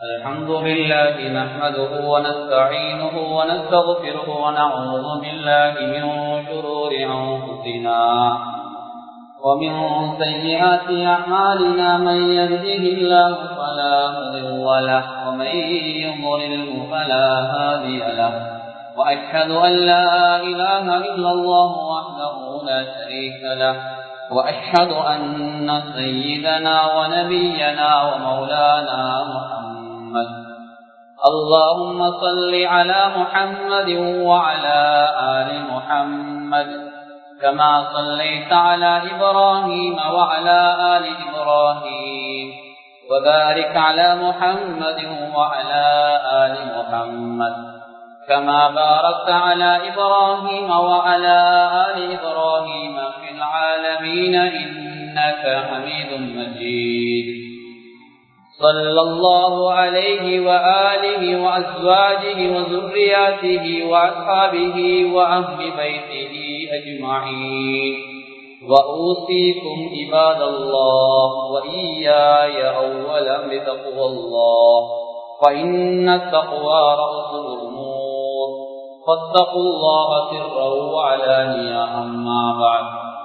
الحمد لله نحمده ونستعينه ونستغفره ونعوذ بالله من شرور أنفسنا ومن سيئات أعمالنا من يهده الله فلا مضل له ومن يضلله فلا هادي له وأشهد أن لا إله إلا الله وحده لا شريك له وأشهد أن سيدنا ونبينا ومولانا محمد اللهم صل على محمد وعلى آل محمد كما صليت على إبراهيم وعلى آل إبراهيم وبارك على محمد وعلى آل محمد كما باركت على إبراهيم وعلى آل إبراهيم في العالمين إنك حميد مجيد صلى الله عليه وآله وأزواجه وذرياته وأصحابه وأهل بيته أجمعين وأوصيكم عباد الله وإياي أولا بتقوى الله فإن التقوى رأس الأمور فاتقوا الله سرا وعلانيا أما بعد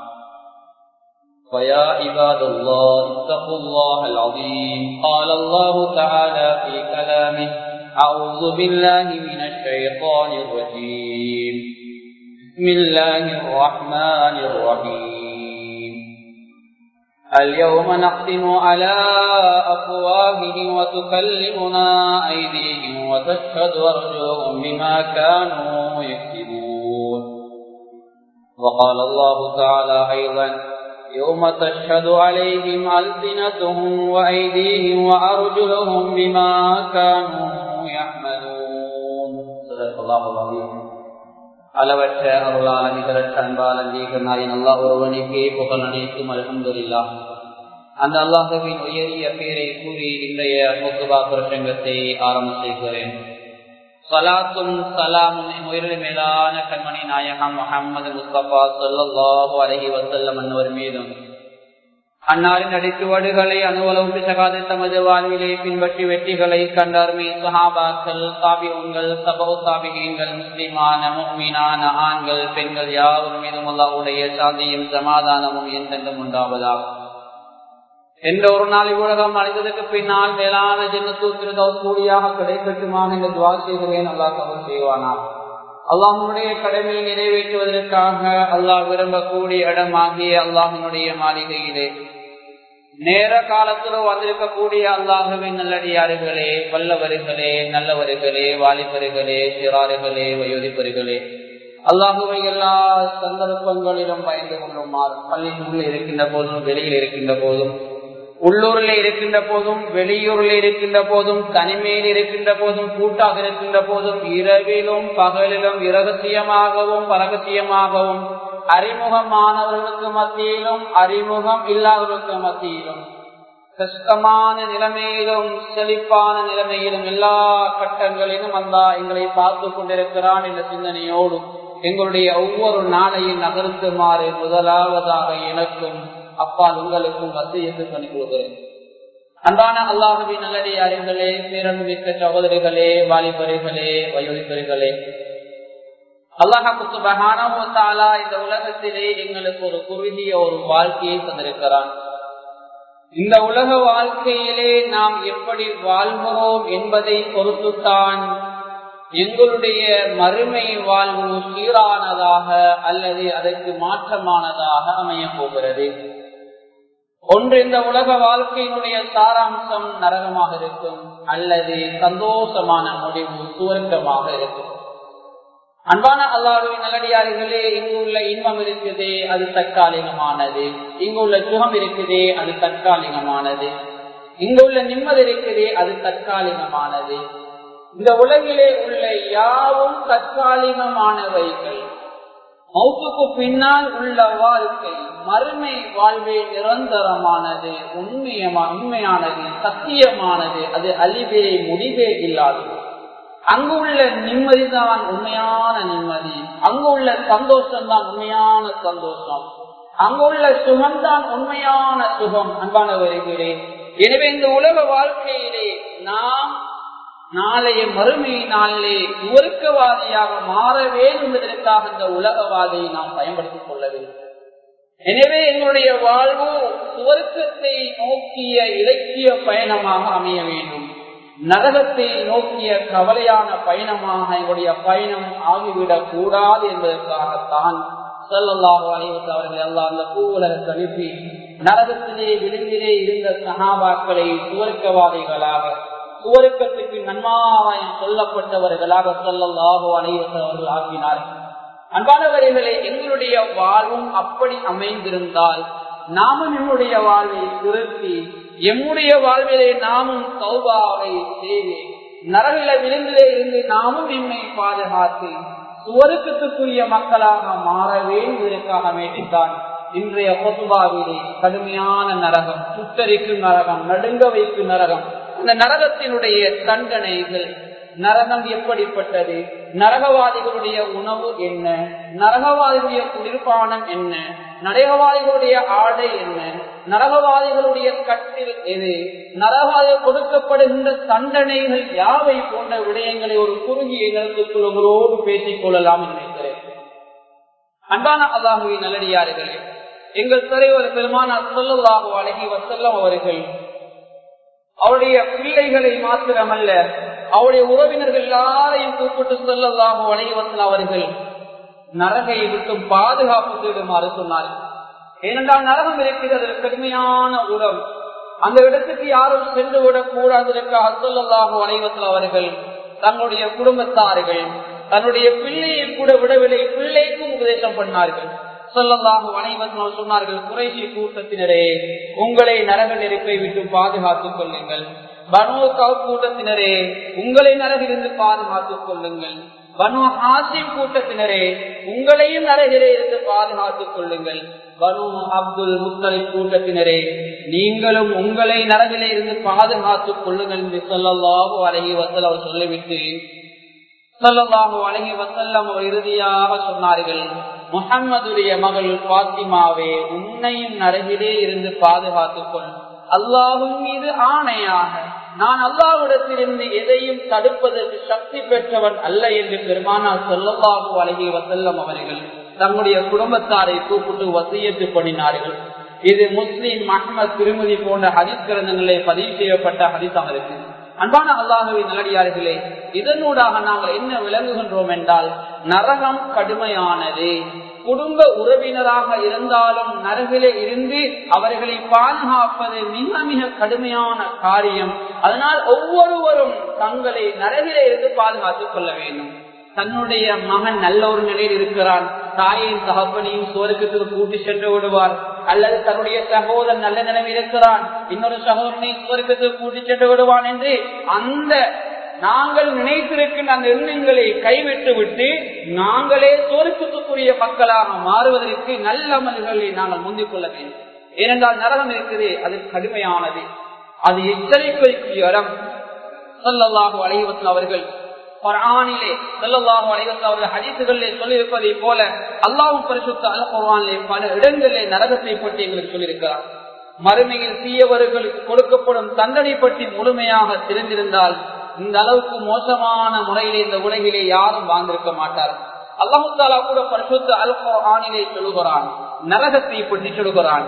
فيا عباد الله اتقوا الله العظيم قال الله تعالى في كلامه أعوذ بالله من الشيطان الرجيم بسم الله الرحمن الرحيم اليوم نختم على أفواههم وتكلمنا أيديهم وتشهد أرجلهم بما كانوا يكسبون وقال الله تعالى أيضا يوم تشهد عليهم ألسنتهم وأيديهم وأرجلهم بما كانوا يعملون صدق الله العظيم அளவற்ற அருளால் நிகரற்ற அன்பால் அங்கீகரனாயின் அல்லாஹ் ஒருவனுக்கே புகழ் அனைத்தும் அலமதுல்லா அந்த அல்லாஹுவின் உயரிய பேரை கூறி இன்றைய முத்துபா பிரசங்கத்தை ஆரம்பம் செய்கிறேன் சலாத்தும் சலாமும் உயிரிழ மேலான கண்மணி நாயகம் முகமது முஸ்தபா சொல்லாஹு அலஹி வசல்லம் அன்னவர் மீதும் அன்னாரின் அடிச்சுவடுகளை அனுவலவுக்கு சகாது தமது வாழ்விலே பின்பற்றி வெற்றிகளை கண்டார்மே சுஹாபாக்கள் சாபியங்கள் சபோ சாபிகங்கள் முஸ்லிமான மீனான ஆண்கள் பெண்கள் யாவர் மீதும் அல்லாவுடைய சாந்தியும் சமாதானமும் என்றென்றும் உண்டாவதாகும் என்ற ஒரு நாள் இவ்வுலகம் அடைந்ததற்கு பின்னால் மேலான ஜென்மசூத்திர கூடியாக கிடைக்கட்டுமாக என்று துவா செய்கிறேன் அல்லா கவல் செய்வானா அல்லாஹனுடைய கடமையை நிறைவேற்றுவதற்காக அல்லாஹ் விரும்பக்கூடிய இடமாகிய அல்லாஹனுடைய மாளிகையிலே நேர காலத்தில் வந்திருக்கக்கூடிய அல்லாஹுவின் நல்லடியாறுகளே வல்லவர்களே நல்லவர்களே வாலிபர்களே சிறாறுகளே வயோதிப்பர்களே அல்லாஹுவை எல்லா சந்தர்ப்பங்களிலும் பயந்து கொள்ளுமாறு பள்ளிக்குள்ள இருக்கின்ற போதும் வெளியில் இருக்கின்ற போதும் உள்ளூரில் இருக்கின்ற போதும் வெளியூரில் இருக்கின்ற போதும் தனிமையில் இருக்கின்ற போதும் கூட்டாக இருக்கின்ற போதும் இரவிலும் பகலிலும் இரகசியமாகவும் பரகசியமாகவும் அறிமுகமானவர்களுக்கு மத்தியிலும் அறிமுகம் இல்லாதவர்களுக்கு மத்தியிலும் கஷ்டமான நிலைமையிலும் செழிப்பான நிலைமையிலும் எல்லா கட்டங்களிலும் அந்த எங்களை பார்த்து கொண்டிருக்கிறான் என்ற சிந்தனையோடும் எங்களுடைய ஒவ்வொரு நாளையும் நகர்த்துமாறு முதலாவதாக எனக்கும் அப்பா உங்களுக்கும் வசியத்து பண்ணி கொடுக்கிறேன் அன்பான அல்லாஹுவின் நல்லடி அறிவுகளே பேரன்புமிக்க சகோதரிகளே வாலிபரிகளே வயோதிபரிகளே அல்லாஹாலா இந்த உலகத்திலே எங்களுக்கு ஒரு குறுகிய ஒரு வாழ்க்கையை தந்திருக்கிறான் இந்த உலக வாழ்க்கையிலே நாம் எப்படி வாழ்கிறோம் என்பதை பொறுத்துத்தான் எங்களுடைய மறுமை வாழ்வு சீரானதாக அல்லது அதற்கு மாற்றமானதாக அமைய போகிறது ஒன்று இந்த உலக வாழ்க்கையினுடைய சாராம்சம் நரகமாக இருக்கும் அல்லது சந்தோஷமான முடிவு சுவர்க்கமாக இருக்கும் அன்பான அல்லாஹுவின் நல்லடியார்களே இங்கு உள்ள இன்பம் இருக்குதே அது தற்காலிகமானது இங்கு உள்ள சுகம் இருக்குதே அது தற்காலிகமானது இங்கு உள்ள நிம்மதி இருக்குதே அது தற்காலிகமானது இந்த உலகிலே உள்ள யாவும் தற்காலிகமானவைகள் மௌத்துக்கு பின்னால் உள்ள வாழ்க்கை மறுமை வாழ்வே நிரந்தரமானது உண்மையமா உண்மையானது சத்தியமானது அது அழிவே முடிவே இல்லாதது அங்கு உள்ள நிம்மதிதான் உண்மையான நிம்மதி அங்கு உள்ள சந்தோஷம் தான் உண்மையான சந்தோஷம் அங்கு உள்ள சுகம்தான் உண்மையான சுகம் அன்பானவர்களே எனவே இந்த உலக வாழ்க்கையிலே நாம் நாளைய மறுமை நாளிலே சுவர்க்கவாதியாக மாற வேண்டும் என்பதற்காக இந்த உலகவாதியை நாம் பயன்படுத்திக் கொள்ள வேண்டும் எனவே எங்களுடைய வாழ்வு சுவர்க்கத்தை நோக்கிய இலக்கிய பயணமாக அமைய வேண்டும் நரகத்தை நோக்கிய கவலையான பயணமாக எங்களுடைய பயணம் ஆகிவிடக் கூடாது என்பதற்காகத்தான் சொல்லல்லாஹு அலைவத்து அவர்கள் எல்லாம் அந்த பூவுலகத்தை அனுப்பி நரகத்திலே விழுந்திலே இருந்த சகாபாக்களை சுவர்க்கவாதிகளாக சுவர்க்கத்துக்கு நன்மாராயம் சொல்லப்பட்டவர்களாக சொல்லல்லாஹு அலைவத்து அவர்கள் ஆக்கினார்கள் அன்பானவர்களே எங்களுடைய வாழ்வும் அப்படி அமைந்திருந்தால் நாமும் நம்முடைய வாழ்வை திருத்தி எம்முடைய வாழ்விலே நாமும் சௌபாவை செய்து நரகில விழுந்திலே இருந்து நாமும் எம்மை பாதுகாத்து சுவருக்கத்துக்குரிய மக்களாக மாற வேண்டுவதற்காக வேண்டித்தான் இன்றைய கொத்துபாவிலே கடுமையான நரகம் சுத்தரிக்கும் நரகம் நடுங்க வைக்கும் நரகம் அந்த நரகத்தினுடைய தண்டனைகள் நரகம் எப்படிப்பட்டது நரகவாதிகளுடைய உணவு என்ன நரகவாதிகளுடைய குளிர்பானம் என்ன நரகவாதிகளுடைய ஆடை என்ன நரகவாதிகளுடைய கட்டில் எது நரகவாதிகள் கொடுக்கப்படுகின்ற தண்டனைகள் யாவை போன்ற விடயங்களை ஒரு குறுகிய நேரத்துக்குள் உங்களோடு பேசிக் கொள்ளலாம் என்று நினைக்கிறேன் அன்பான அல்லாஹுவின் நல்லடியார்களே எங்கள் தலைவர் பெருமான சொல்லலாக அழகி வசல்லம் அவர்கள் அவருடைய பிள்ளைகளை மாத்திரமல்ல அவருடைய உறவினர்கள் எல்லாரையும் கூப்பிட்டு சொல்லலாக வலைவசல் அவர்கள் நரகை விட்டு பாதுகாப்பு தேடுமாறு சொன்னார்கள் ஏனென்றால் நரகம் இருக்கிறது கடுமையான உரம் அந்த இடத்துக்கு யாரும் சென்று விடக் கூடாததற்காக சொல்லலாக வலைவசல் அவர்கள் தங்களுடைய குடும்பத்தார்கள் தன்னுடைய பிள்ளையை கூட விடவில்லை பிள்ளைக்கும் உபதேசம் பண்ணார்கள் சொல்லலாக வனைவசம் சொன்னார்கள் குறைசி கூட்டத்தினரே உங்களை நரக நெருப்பை விட்டு பாதுகாத்துக் கொள்ளுங்கள் பனு கவ் கூட்டத்தினரே உங்களை நரகிலிருந்து பாதுகாத்துக் கொள்ளுங்கள் பனு ஹாசிம் கூட்டத்தினரே உங்களையும் நரகிலே இருந்து பாதுகாத்துக் கொள்ளுங்கள் பனு அப்துல் முத்தலிப் கூட்டத்தினரே நீங்களும் உங்களை நரகிலே இருந்து பாதுகாத்துக் கொள்ளுங்கள் என்று சொல்லலாக அழகி வசல் அவர் சொல்லிவிட்டு சொல்லலாக அழகி வசல்லம் அவர் இறுதியாக சொன்னார்கள் முகம்மதுடைய மகள் பாத்திமாவே உன்னையும் நரகிலே இருந்து பாதுகாத்துக் கொள் அல்லாஹும் மீது ஆணையாக நான் அல்லாஹ்விடத்திலிருந்து எதையும் தடுப்பதற்கு சக்தி பெற்றவன் அல்ல என்று பெருமானார் சொல்லல்லாஹு அழகி வசல்லம் அவர்கள் தம்முடைய குடும்பத்தாரை கூப்பிட்டு வசியத்து பண்ணினார்கள் இது முஸ்லீம் அஹ்மத் திருமதி போன்ற ஹரித் கிரந்தங்களே பதிவு செய்யப்பட்ட ஹரிசாக இருக்கு அன்பான அல்லாஹுவின் நல்லடியார்களே இதனூடாக நாங்கள் என்ன விளங்குகின்றோம் என்றால் நரகம் கடுமையானது குடும்ப உறவினராக இருந்தாலும் நரகிலே இருந்து அவர்களை பாதுகாப்பது மிக மிக கடுமையான காரியம் அதனால் ஒவ்வொருவரும் தங்களை நரகிலே இருந்து பாதுகாத்துக் கொள்ள வேண்டும் தன்னுடைய மகன் நல்ல ஒரு நிலையில் இருக்கிறான் தாயையும் தகப்பனையும் சுவர்க்கத்துக்கு கூட்டி சென்று விடுவார் அல்லது தன்னுடைய சகோதரன் நல்ல நிலையில் இருக்கிறான் இன்னொரு சகோதரனையும் சுவர்க்கத்துக்கு கூட்டி சென்று விடுவான் என்று அந்த நாங்கள் நினைத்திருக்கின்ற அந்த எண்ணங்களை கைவிட்டு விட்டு நாங்களே சொருக்கத்துக்குரிய மக்களாக மாறுவதற்கு நல்ல அமல்களை நாங்கள் முந்திக் கொள்ள வேண்டும் ஏனென்றால் நரகம் இருக்குது அது கடுமையானது அது எச்சரிக்கைக்குரிய இடம் சொல்லல்லாஹு அலைவசன் அவர்கள் குரானிலே செல்லல்லாஹு அலைவசன் அவர்கள் ஹதீசுகளிலே சொல்லியிருப்பதை போல அல்லாஹும் பரிசுத்த அல் குரானிலே பல இடங்களிலே நரகத்தை பற்றி எங்களுக்கு சொல்லியிருக்கிறார் மறுமையில் தீயவர்களுக்கு கொடுக்கப்படும் தண்டனை பற்றி முழுமையாக தெரிந்திருந்தால் இந்த அளவுக்கு மோசமான முறையிலே இந்த உலகிலே யாரும் வாழ்ந்திருக்க மாட்டார் அல்லாஹு தாலா கூட பரிசுத்த அல் குரானிலே சொல்லுகிறான் நரகத்தை பற்றி சொல்லுகிறான்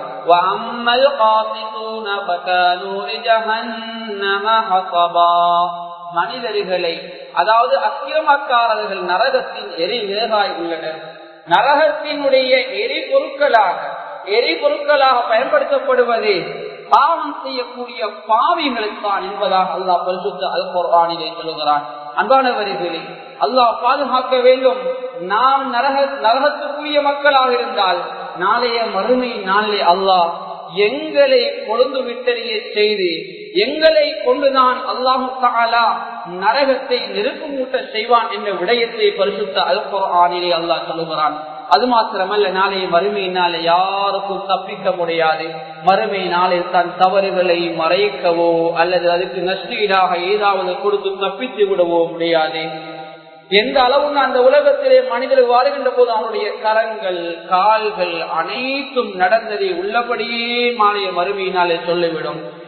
மனிதர்களை அதாவது அக்கிரமக்காரர்கள் நரகத்தின் எரி வேகாய் உள்ளனர் நரகத்தினுடைய எரி பொருட்களாக எரி பொருட்களாக பயன்படுத்தப்படுவது பாவம் செய்யக்கூடிய பாவிகளுக்கான் என்பதாக அல்லாஹ் பரிசுத்த அல் குர்ஆனிலே சொல்லுகிறான் அன்பானவர்களே அல்லாஹ் பாதுகாக்க வேண்டும் நாம் நரக நரகத்துக்குரிய மக்களாக இருந்தால் நாளைய மறுமை நாளிலே அல்லாஹ் எங்களை கொழுந்து விட்டறிய செய்து எங்களை கொண்டுதான் அல்லாஹு தாலா நரகத்தை நெருப்பு மூட்ட செய்வான் என்ற விடயத்தை பரிசுத்த அல் குர்ஆனிலே அல்லாஹ் சொல்லுகிறான் அது மாத்திரமல்ல நாளைய மறுமையினாலே யாருக்கும் தப்பிக்க முடியாது மறுமை நாளில் தன் தவறுகளை மறைக்கவோ அல்லது அதுக்கு நஷ்டீடாக ஏதாவது கொடுத்து தப்பித்து விடவோ முடியாது எந்த அளவுக்கு அந்த உலகத்திலே மனிதர்கள் வாழ்கின்ற போது அவனுடைய கரங்கள் கால்கள் அனைத்தும் நடந்ததை உள்ளபடியே மாலைய மறுமையினாலே சொல்லிவிடும்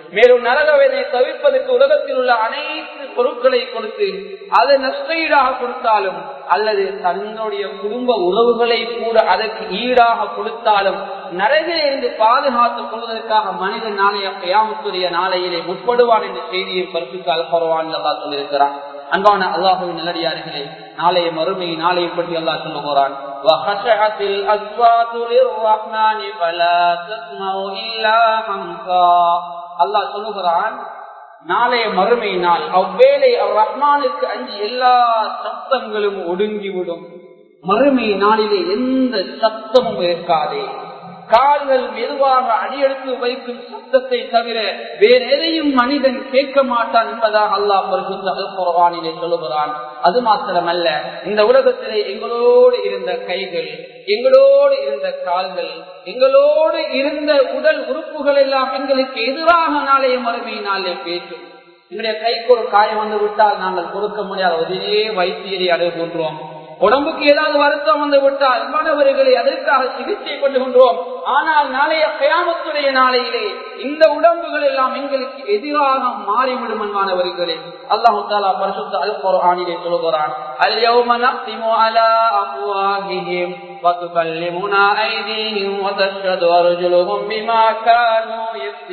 மேலும் நரகவேதனை தவிர்ப்பதற்கு உலகத்தில் உள்ள அனைத்து பொருட்களை கொடுத்து அது நஷ்டஈடாக கொடுத்தாலும் அல்லது தன்னுடைய குடும்ப உறவுகளை கூட அதற்கு ஈடாக கொடுத்தாலும் நரகில் இருந்து பாதுகாத்துக் கொள்வதற்காக மனிதன் நாளைய கயாமத்துடைய நாளையிலே முற்படுவான் என்ற செய்தியை பரிசுத்தால் பரவான் அல்லா சொல்லியிருக்கிறான் அன்பான அல்லாஹுவின் நல்லடியார்களே நாளைய மறுமை நாளையை பற்றி அல்லாஹ் சொல்லுகிறான் وخشعت الأصوات للرحمن فلا تسمع إلا همسا அல்லாஹ் சொல்லுகிறான் நாளைய மறுமை நாள் அவ்வேளை அவர் ரஹ்மானுக்கு அஞ்சு எல்லா சப்தங்களும் ஒடுங்கிவிடும் மறுமை நாளிலே எந்த சப்தமும் இருக்காதே கால்கள் மெதுவாக அடியெடுத்து வைக்கும் சத்தத்தை தவிர வேற எதையும் மனிதன் கேட்க மாட்டான் என்பதாக அல்லாஹ் பரிசுத்தானிலே சொல்லுகிறான் அது மாத்திரமல்ல இந்த உலகத்திலே எங்களோடு இருந்த கைகள் எங்களோடு இருந்த கால்கள் எங்களோடு இருந்த உடல் உறுப்புகள் எல்லாம் எங்களுக்கு எதிராக நாளைய மறுமையினாலே பேசும் எங்களுடைய கைக்கு ஒரு காயம் வந்து விட்டால் நாங்கள் கொடுக்க முடியாத ஒரே வைத்தியரை அடைகின்றோம் உடம்புக்கு ஏதாவது வருத்தம் வந்து விட்டால் மாணவர்களை அதற்காக சிகிச்சை கொண்டுகின்றோம் ஆனால் நாளைய கயாமத்துடைய நாளையிலே இந்த உடம்புகள் எல்லாம் எங்களுக்கு எதிராக மாறிவிடும் மாணவர்களே அல்லாஹு தாலா பரிசுத்த அல் குர்ஆனிலே சொல்கிறான் அல்யௌம நக்திமு அலா அஃப்வாஹிஹிம் وتكلمنا أيديهم وتشهد أرجلهم بما كانوا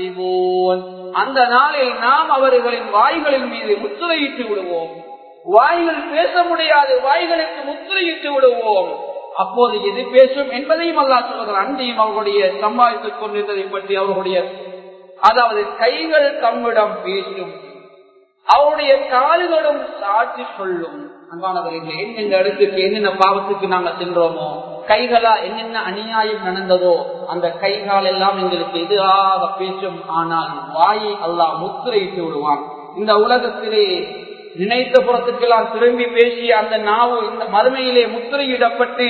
يكسبون அந்த நாளில் நாம் அவர்களின் வாய்களின் மீது முத்திரையிட்டு விடுவோம் வாய்கள் பேச முடியாது வாய்களுக்கு முத்திரையிட்டு விடுவோம் அப்போது எது பேசும் என்பதையும் அல்லா சொல்கிறார் அன்றையும் அவர்களுடைய சம்பாதித்துக் கொண்டிருந்ததை பற்றி அவர்களுடைய அதாவது கைகள் தம்மிடம் பேசும் அவருடைய கால்களும் சாட்சி சொல்லும் அன்பானவர்களே என்னென்ன இடத்துக்கு என்னென்ன பாவத்துக்கு நாங்கள் சென்றோமோ கைகளா என்னென்ன அநியாயம் நடந்ததோ அந்த கைகால் எல்லாம் எங்களுக்கு எதிராக பேசும் ஆனால் வாயை அல்லாஹ் முத்திரையிட்டு விடுவான் இந்த உலகத்திலே நினைத்த புறத்துக்கெல்லாம் திரும்பி பேசிய அந்த நாவு இந்த மறுமையிலே முத்திரையிடப்பட்டு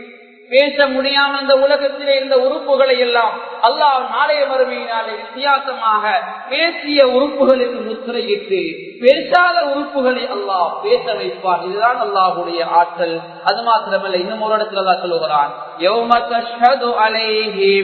பேச முடியாம இந்த உலகத்திலே இந்த உறுப்புகளை எல்லாம் அல்லாஹ் நாளைய மறுமையினாலே வித்தியாசமாக பேசிய உறுப்புகளுக்கு முத்திரையிட்டு பேசாத உறுப்புகளை அல்லாஹ் பேச வைப்பார் இதுதான் அல்லாஹுடைய ஆற்றல் அது மாத்திரமல்ல இன்னும் ஒரு இடத்துல அல்லாஹ் சொல்லுகிறான் يوم تشهد عليهم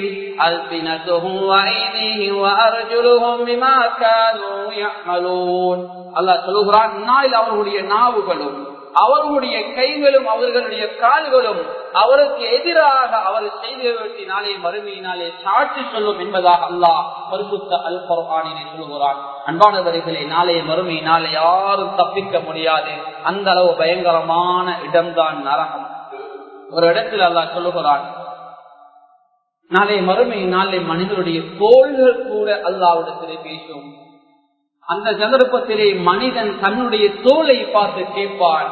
ألسنتهم وأيديهم وأرجلهم بما كانوا يعملون அல்லாஹ் சொல்லுகிறான் நாளில் அவர்களுடைய நாவுகளும் அவர்களுடைய கைகளும் அவர்களுடைய கால்களும் அவருக்கு எதிராக அவர் செய்தவற்றை நாளே மறுமையினாலே சாட்சி சொல்லும் என்பதாக அல்லாஹ் பரிசுத்த அல் குர்ஆனிலே சொல்லுகிறான் அன்பானவர்களே நாளைய மறுமையினாலே யாரும் தப்பிக்க முடியாது அந்த அளவு பயங்கரமான இடம்தான் நரகம் ஒரு இடத்தில் அல்லாஹ் சொல்லுகிறான் நாளை மறுமை நாளை மனிதனுடைய தோள்கள் கூட அல்லாவிடத்திலே பேசும் அந்த சந்தர்ப்பத்திலே மனிதன் தன்னுடைய தோலை பார்த்து கேட்பான்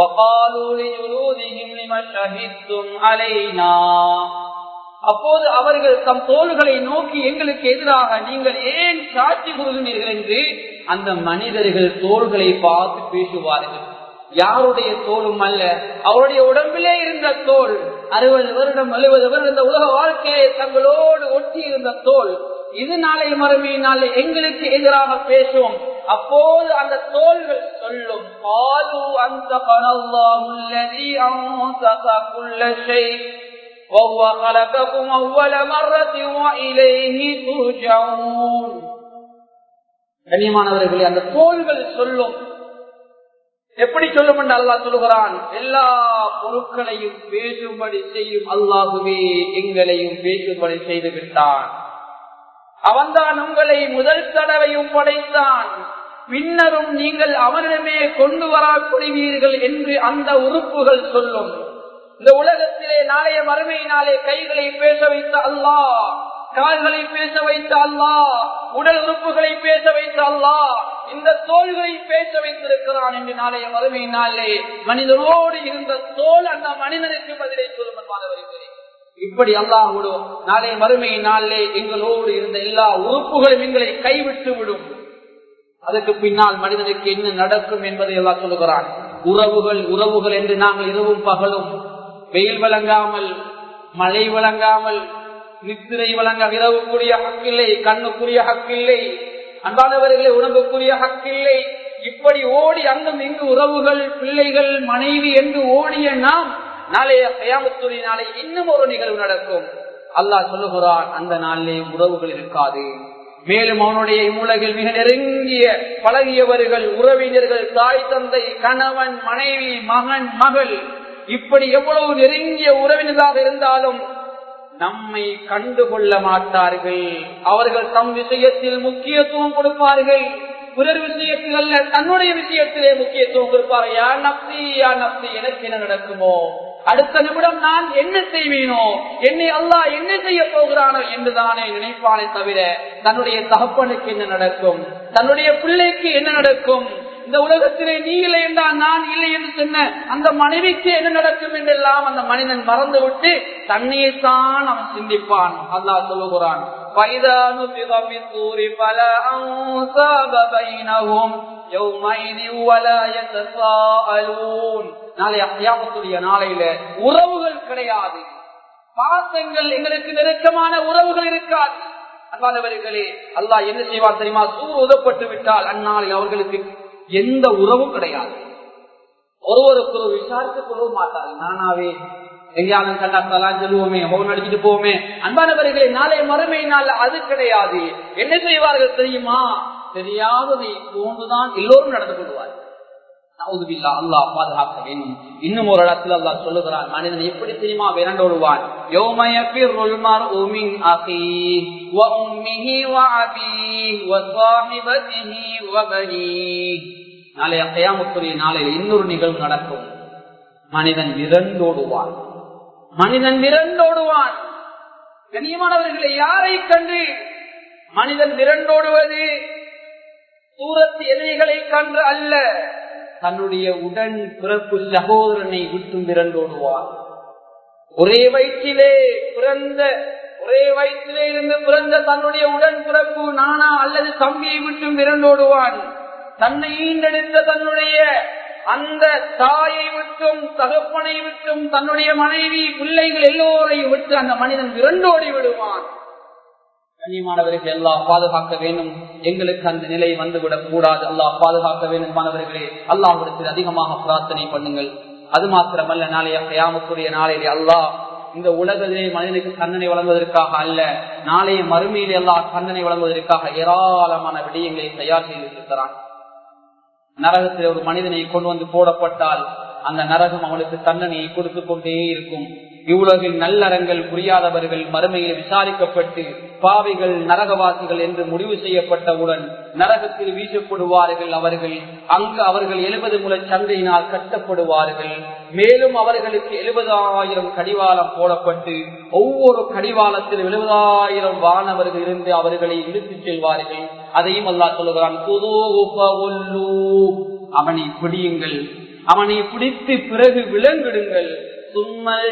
அப்போது அவர்கள் தம் தோள்களை நோக்கி எங்களுக்கு எதிராக நீங்கள் ஏன் சாட்சி கூறுகிறீர்கள் என்று அந்த மனிதர்கள் தோள்களை பார்த்து பேசுவார்கள் யாருடைய தோலும் அல்ல அவருடைய உடம்பிலே இருந்த தோல் அறுபது வருடம் எழுபது வருடம் இந்த உலக வாழ்க்கையை தங்களோடு ஒட்டி இருந்த தோல் இது நாளை மறுமையினாலே எங்களுக்கு எதிராக பேசுவோம் அப்போது அந்த தோள்கள் சொல்லும் பாலு அந்த பணல்லாமுல்லதி குள்ள செய் وهو خلقكم أول مرة وإليه ترجعون கண்ணியமானவர்களே அந்த தோள்கள் சொல்லும் எப்படி சொல்லும் என்று அல்லாஹ் சொல்லுகிறான் எல்லா பொருட்களையும் பேசும்படி செய்யும் அல்லாஹுவே எங்களையும் பேசும்படி செய்து விட்டான் அவன்தான் உங்களை முதல் தடவையும் படைத்தான் பின்னரும் நீங்கள் அவனிடமே கொண்டு வரப்படுவீர்கள் என்று அந்த உறுப்புகள் சொல்லும் இந்த உலகத்திலே நாளைய மறுமையினாலே கைகளை பேச வைத்த அல்லாஹ் கால்களை பேச வைத்த அல்லாஹ் உடல் உறுப்புகளை பேச வைத்த அல்லாஹ் இந்த தோள்களை பேச வைத்திருக்கிறான் என்று நாளைய மறுமையினாலே மனிதனோடு இருந்த தோல் அந்த மனிதனுக்கு பதிலை சொல்லும் வருகிறேன் இப்படி அல்லாஹோடு நாளை மறுமை நாளிலே எங்களோடு இருந்த எல்லா உறுப்புகளும் எங்களை கைவிட்டு விடும் அதற்கு பின்னால் மனிதனுக்கு என்ன நடக்கும் என்பதை எல்லாம் சொல்லுகிறான் உறவுகள் உறவுகள் என்று நாங்கள் இரவும் பகலும் வெயில் வழங்காமல் மழை வழங்காமல் நித்திரை வழங்க இரவுக்குரிய ஹக்கில்லை கண்ணுக்குரிய ஹக்கில்லை அன்பானவர்களே உணவுக்குரிய ஹக்கில்லை இப்படி ஓடி அங்கும் இங்கு உறவுகள் பிள்ளைகள் மனைவி என்று ஓடிய நாம் நாளைய கயாமத்துறை நாளை இன்னும் ஒரு நிகழ்வு நடக்கும் அல்லாஹ் சொல்லுகிறான் அந்த நாளிலே உறவுகள் இருக்காது மேலும் அவனுடைய இவ்வுலகில் மிக நெருங்கிய பழகியவர்கள் உறவினர்கள் தாய் தந்தை கணவன் மனைவி மகன் மகள் இப்படி எவ்வளவு நெருங்கிய உறவினராக இருந்தாலும் நம்மை கண்டுகொள்ள மாட்டார்கள் அவர்கள் தம் விஷயத்தில் முக்கியத்துவம் கொடுப்பார்கள் பிறர் விஷயத்தில் அல்ல தன்னுடைய விஷயத்திலே முக்கியத்துவம் கொடுப்பார்கள் யா நப்தி யா நப்தி எனக்கு என்ன நடக்குமோ அடுத்த நிமிடம் நான் என்ன செய்வேனோ என்னை அல்லாஹ் என்ன செய்ய போகிறானோ என்றுதானே நினைப்பானே தவிர தன்னுடைய தகப்பனுக்கு என்ன நடக்கும் தன்னுடைய பிள்ளைக்கு என்ன நடக்கும் இந்த உலகத்திலே நீ இல்லை என்றால் நான் இல்லை என்று சொன்ன அந்த மனைவிக்கு என்ன நடக்கும் என்றெல்லாம் அந்த மனிதன் மறந்து விட்டு தன்னையைத்தான் அவன் சிந்திப்பான் அல்லாஹ் சொல்லுகிறான் நாளையில உறவுகள் கிடையாது பாசங்கள் எங்களுக்கு நெருக்கமான உறவுகள் இருக்காது அன்பானவர்களே அல்லாஹ் என்ன செய்வார் தெரியுமா சூர் உதப்பட்டு விட்டால் அந்நாளில் அவர்களுக்கு எந்த உறவும் கிடையாது ஒருவருக்கு ஒரு விசாரித்துக் கொள்ளவும் மாட்டாங்க நானாவே எங்கேயாவது கண்டா தலாம் சொல்லுவோமே ஹோன் அடிச்சுட்டு போவோமே அன்பானவர்களே நாளை மறுமை நாள் அது கிடையாது என்ன செய்வார்கள் தெரியுமா தெரியாததை போன்றுதான் எல்லோரும் நடந்து கொள்வார்கள் அல்லாஹ் பாதுகாக்க வேண்டும் இன்னும் ஒரு இடத்துல அல்லாஹ் சொல்லுகிறான் மனிதன் எப்படி தெரியுமா விரண்டோடுவான் நாளைய கையாமுக்குரிய நாளையில் இன்னொரு நிகழ்வு நடக்கும் மனிதன் விரண்டோடுவான் மனிதன் விரண்டோடுவான் கண்ணியமானவர்களை யாரை கண்டு மனிதன் விரண்டோடுவது சூரத்து எதிரிகளை கன்று அல்ல தன்னுடைய உடன் பிறப்பு சகோதரனை விட்டும் விரண்டோடுவான் ஒரே வயிற்றிலே பிறந்த ஒரே வயிற்றிலே இருந்து பிறந்த தன்னுடைய உடன் பிறப்பு நானா அல்லது தம்பியை விட்டும் விரண்டோடுவான் தன்னை ஈண்டெடுத்த தன்னுடைய அந்த தாயை விட்டும் தகப்பனை விட்டும் தன்னுடைய மனைவி பிள்ளைகள் எல்லோரையும் விட்டு அந்த மனிதன் விரண்டோடி விடுவான் கண்ணியமானவர்கள் எல்லாம் பாதுகாக்க வேண்டும் எங்களுக்கு அந்த நிலை வந்துவிடக் கூடாது அல்லாஹ் பாதுகாக்க வேண்டும் மாணவர்களே அல்லாஹிடத்தில் அதிகமாக பிரார்த்தனை பண்ணுங்கள் அது மாத்திரமல்ல நாளைய கயாமத்துடைய நாளையிலே அல்லாஹ் இந்த உலகத்திலே மனிதனுக்கு கண்ணனை வழங்குவதற்காக அல்ல நாளைய மறுமையிலே எல்லாம் கண்ணனை வழங்குவதற்காக ஏராளமான விடயங்களை தயார் செய்திருக்கிறான் நரகத்தில் ஒரு மனிதனை கொண்டு வந்து போடப்பட்டால் அந்த நரகம் அவனுக்கு தண்டனையை கொடுத்து கொண்டே இருக்கும் இவ்வுலகில் நல்லறங்கள் புரியாதவர்கள் மறுமையில் விசாரிக்கப்பட்டு பாவிகள் நரகவாசிகள் என்று முடிவு செய்யப்பட்டவுடன் நரகத்தில் வீசப்படுவார்கள் அவர்கள் அங்கு அவர்கள் எழுபது முறை சந்தையினால் கட்டப்படுவார்கள் மேலும் அவர்களுக்கு எழுபதாயிரம் கடிவாளம் போடப்பட்டு ஒவ்வொரு கடிவாளத்தில் எழுபதாயிரம் வானவர்கள் இருந்து அவர்களை இழுத்துச் செல்வார்கள் அதையும் அல்லா சொல்லுகிறான் அவனை பிடியுங்கள் அவனை பிடித்து பிறகு விலங்கிடுங்கள் சும்மல்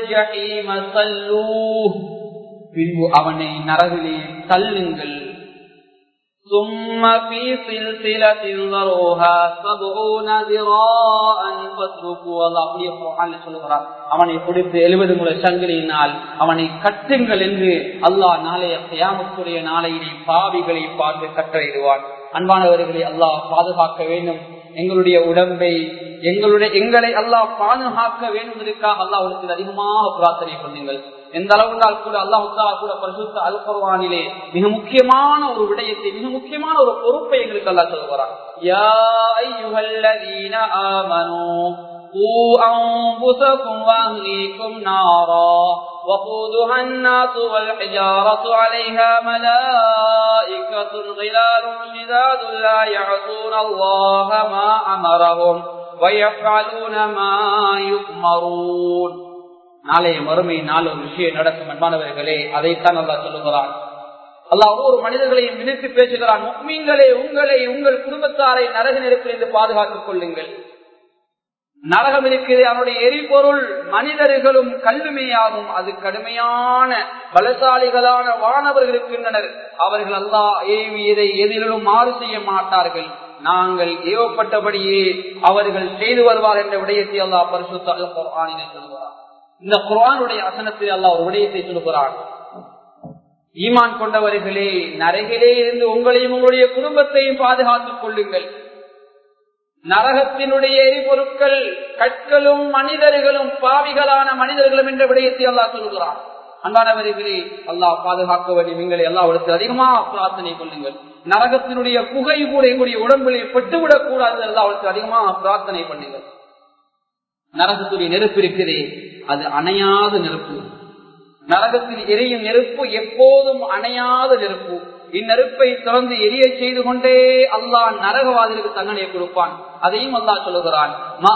பின்பு அவனை நரகிலே தள்ளுங்கள் ثم في سلسلة ذروها سبعون ذراعا فاتركوا الله அப்படியே குர்ஆன்ல சொல்கிறார் அவனை பிடித்து 70 முறை சங்கிலியினால் அவனை கட்டுங்கள் என்று அல்லாஹ் நாளைய கியாமத்துடைய நாளையிலே பாவிகளை பார்த்து கட்டளையிடுவான் அன்பானவர்களை அல்லாஹ் பாதுகாக்க வேண்டும் எங்களுடைய உடம்பை எங்களுடைய எங்களை அல்லாஹ் பாதுகாக்க வேண்டுவதற்காக அல்லாஹ் அதிகமாக பிரார்த்தனை பண்ணுங்கள் எந்த அளவுனால் கூட அல்லாஹுத்தா கூட பரிசுத்த அல் குர்வானிலே மிக முக்கியமான ஒரு விடயத்தை மிக முக்கியமான ஒரு பொறுப்பை எங்களுக்கு அல்லாஹ் சொல்லுகிறான் யா ஐயுஹல்லதீன ஆமனூ قوا أنفسكم وأهليكم نارا وقودها الناس والحجارة عليها ملائكة غلال شداد لا يعصون الله ما أمرهم ويفعلون ما يؤمرون நாளைய மறுமை நாள் ஒரு விஷயம் நடக்கும் அன்பானவர்களே அதைத்தான் அல்லா சொல்லுகிறான் அல்லா ஒவ்வொரு மனிதர்களையும் விதித்து பேசுகிறான் முக்மீன்களே உங்களை உங்கள் குடும்பத்தாரை நரக நெருப்பிலிருந்து பாதுகாத்துக் கொள்ளுங்கள் நரகம் இருக்குது அவனுடைய எரிபொருள் மனிதர்களும் கல்லுமையாகும் அது கடுமையான பலசாலிகளான வானவர்கள் இருக்கின்றனர் அவர்கள் அல்லா ஏவி இதை எதிலும் மாறு செய்ய மாட்டார்கள் நாங்கள் ஏவப்பட்டபடியே அவர்கள் செய்து வருவார் என்ற விடயத்தை அல்லா பரிசுத்த குரானினை சொல்கிறார் இந்த குரானுடைய அசனத்தில் அல்லா ஒரு விடயத்தை சொல்கிறான் ஈமான் கொண்டவர்களே நரகிலே இருந்து உங்களையும் உங்களுடைய குடும்பத்தையும் பாதுகாத்துக் கொள்ளுங்கள் நரகத்தினுடைய எரிபொருட்கள் கற்களும் மனிதர்களும் பாவிகளான மனிதர்களும் என்ற விடயத்தை அல்லா சொல்கிறான் அன்பானவர்களே அல்லாஹ் பாதுகாக்க வேண்டிய நீங்கள் எல்லா இடத்தில் அதிகமாக பிரார்த்தனை கொள்ளுங்கள் நரகத்தினுடைய புகை கூட எங்களுடைய உடம்பிலே பெட்டுவிடக் கூடாது அவளுக்கு அதிகமாக பிரார்த்தனை பண்ணுங்கள் நரகத்துடைய நெருப்பு இருக்குதே அது அணையாத நெருப்பு நரகத்தில் எரியும் நெருப்பு எப்போதும் அணையாத நெருப்பு இந்நெருப்பை திறந்து எரிய செய்து கொண்டே அல்லாஹ் நரகவாதிகளுக்கு தண்டனை கொடுப்பான் அதையும் அல்லாஹ் சொல்லுகிறான்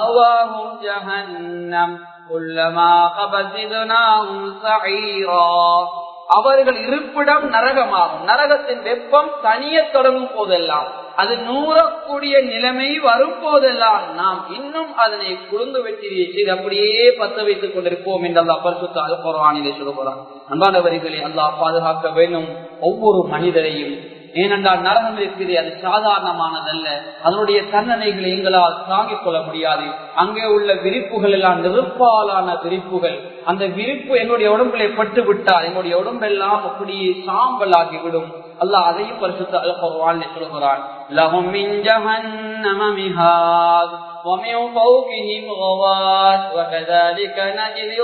அவர்கள் இருப்பிடம் நரகமாகும் நரகத்தின் வெப்பம் தனிய தொடங்கும் போதெல்லாம் அது நூறக்கூடிய நிலைமை வரும் போதெல்லாம் நாம் இன்னும் அதனை குழுந்து வெட்டி செய்து அப்படியே பத்த வைத்துக் கொண்டிருப்போம் என்று அல்லா பரிசுத்த அல்புறானிலே சொல்லுகிறான் அன்பானவர்களை அல்லாஹ் பாதுகாக்க வேண்டும் ஒவ்வொரு மனிதரையும் ஏனென்றால் நரகம் இருக்குது அது சாதாரணமானதல்ல அதனுடைய தண்டனைகளை எங்களால் தாங்கிக் கொள்ள முடியாது அங்கே உள்ள விரிப்புகள் எல்லாம் நெருப்பாலான விரிப்புகள் அந்த விரிப்பு என்னுடைய உடம்பிலே பட்டு விட்டால் என்னுடைய உடம்பெல்லாம் அப்படியே சாம்பல் ஆகிவிடும் அல்லாஹ் அதையும் பரிசுத்த அல்பர்வான் சொல்கிறான் லஹும் மின் ஜஹன்னம மிஹாத் ومن فوقهم غواش وكذلك نجزي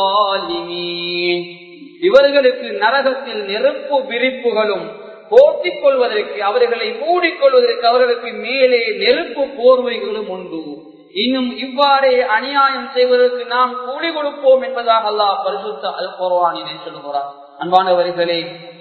الظالمين இவர்களுக்கு நரகத்தில் நெருப்பு விரிப்புகளும் போட்டிக் கொள்வதற்கு அவர்களை மூடிக்கொள்வதற்கு அவர்களுக்கு மேலே நெருப்பு போர்வைகளும் உண்டு இன்னும் இவ்வாறே அநியாயம் செய்வதற்கு நாம் கூலி கொடுப்போம் என்பதாக அல்லாஹ் பரிசுத்த அல் குர்வானிலே சொல்லுகிறார் அன்பானவர்களே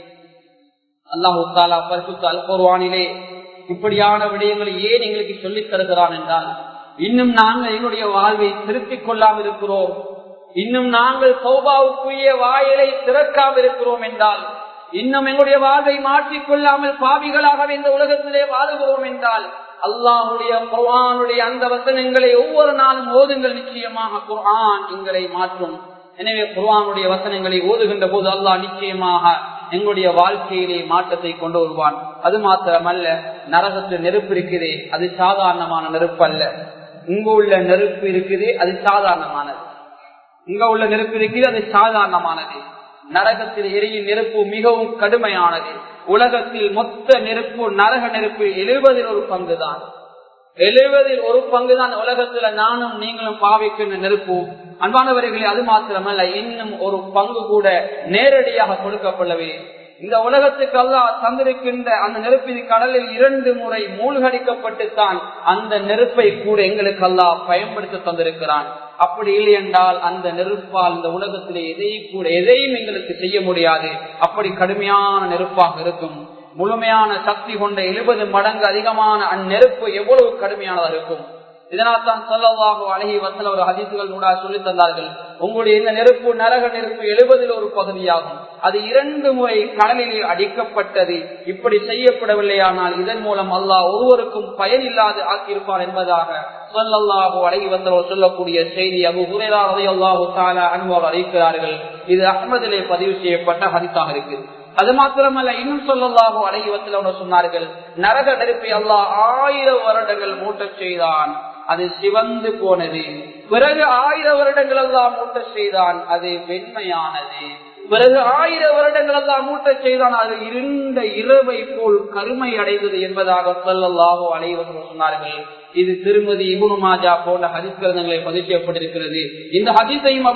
அல்லாஹு தாலா பரிசுத்த அல் குர்வானிலே இப்படியான விடயங்களை ஏன் எங்களுக்கு சொல்லித் தருகிறான் என்றால் இன்னும் நாங்கள் எங்களுடைய வாழ்வை திருத்திக் கொள்ளாமல் இருக்கிறோம் இன்னும் நாங்கள் சௌபாவுக்குரிய வாயிலை திறக்காமல் இருக்கிறோம் என்றால் இன்னும் எங்களுடைய வாழ்வை மாற்றிக் கொள்ளாமல் பாவிகளாக இந்த உலகத்திலே வாழுகிறோம் என்றால் அல்லாஹுடைய குர்ஆனுடைய அந்த வசனங்களை ஒவ்வொரு நாளும் ஓதுங்கள் நிச்சயமாக குர்ஆன் எங்களை மாற்றும் எனவே குர்ஆனுடைய வசனங்களை ஓதுகின்ற போது அல்லாஹ் நிச்சயமாக எங்களுடைய வாழ்க்கையிலே மாற்றத்தை கொண்டு வருவான் அது மாத்திரமல்ல நரகத்து நெருப்பு இருக்குதே அது சாதாரணமான நெருப்பு அல்ல இங்கு உள்ள நெருப்பு இருக்குது அது சாதாரணமானது இங்க உள்ள நெருப்பு இருக்குது அது சாதாரணமானது நரகத்தில் எரியும் நெருப்பு மிகவும் கடுமையானது உலகத்தில் மொத்த நெருப்பு நரக நெருப்பு எழுபதில் ஒரு பங்கு தான் எழுபதில் ஒரு பங்கு தான் உலகத்துல நானும் நீங்களும் பாவிக்கின்ற நெருப்பு அன்பானவர்களே அது மாத்திரமல்ல இன்னும் ஒரு பங்கு கூட நேரடியாக கொடுக்கப்படவே இந்த உலகத்துக்கு அல்லாஹ் தந்திருக்கின்ற அந்த நெருப்பின் கடலில் இரண்டு முறை மூழ்கடிக்கப்பட்டுத்தான் அந்த நெருப்பை கூட எங்களுக்கு அல்லாஹ் பயன்படுத்த தந்திருக்கிறான் அப்படி இல்லை என்றால் அந்த நெருப்பால் இந்த உலகத்திலே எதையும் கூட எதையும் எங்களுக்கு செய்ய முடியாது அப்படி கடுமையான நெருப்பாக இருக்கும் முழுமையான சக்தி கொண்ட எழுபது மடங்கு அதிகமான அந்நெருப்பு எவ்வளவு கடுமையானதாக இருக்கும் இதனால் தான் சொல்லவாக அழகி வசல ஒரு ஹதிசுகள் கூட சொல்லி தந்தார்கள் உங்களுடைய இந்த நெருப்பு நரக நெருப்பு எழுபதில் ஒரு பகுதியாகும் அது இரண்டு முறை கடலிலே அடிக்கப்பட்டது இப்படி செய்யப்படவில்லையானால் இதன் மூலம் அல்லாஹ் ஒருவருக்கும் பயனில்லாது ஆக்கியிருப்பார் என்பதாக சொல்லல்லாஹு அழகி வந்தவர் சொல்லக்கூடிய செய்தி அபு ஹுரேராவை அல்லாஹு தாலா அனுபவம் அறிவிக்கிறார்கள் இது அஹமதிலே பதிவு செய்யப்பட்ட ஹதித்தாக இருக்கு அது மாத்திரமல்ல இன்னும் சொல்லல்லாஹு அழகி வந்தவர் சொன்னார்கள் நரக நெருப்பை அல்லாஹ் ஆயிரம் வருடங்கள் மூட்டச் செய்தான் அது சிவந்து போனது பிறகு ஆயிரம் வருடங்கள் எல்லாம் மூட்ட செய்தான் அது வெண்மையானது பிறகு ஆயிரம் வருடங்கள் எல்லாம் மூட்ட செய்தான் அது இருண்ட இரவை போல் கருமை அடைந்தது என்பதாக சொல்லல்லாஹோ அலைவர்கள் சொன்னார்கள் இது திருமதி இபுனு மாஜா போன்ற ஹரிஸ் கிரந்தங்களை பதிவு செய்யப்பட்டிருக்கிறது இந்த ஹதிசையும்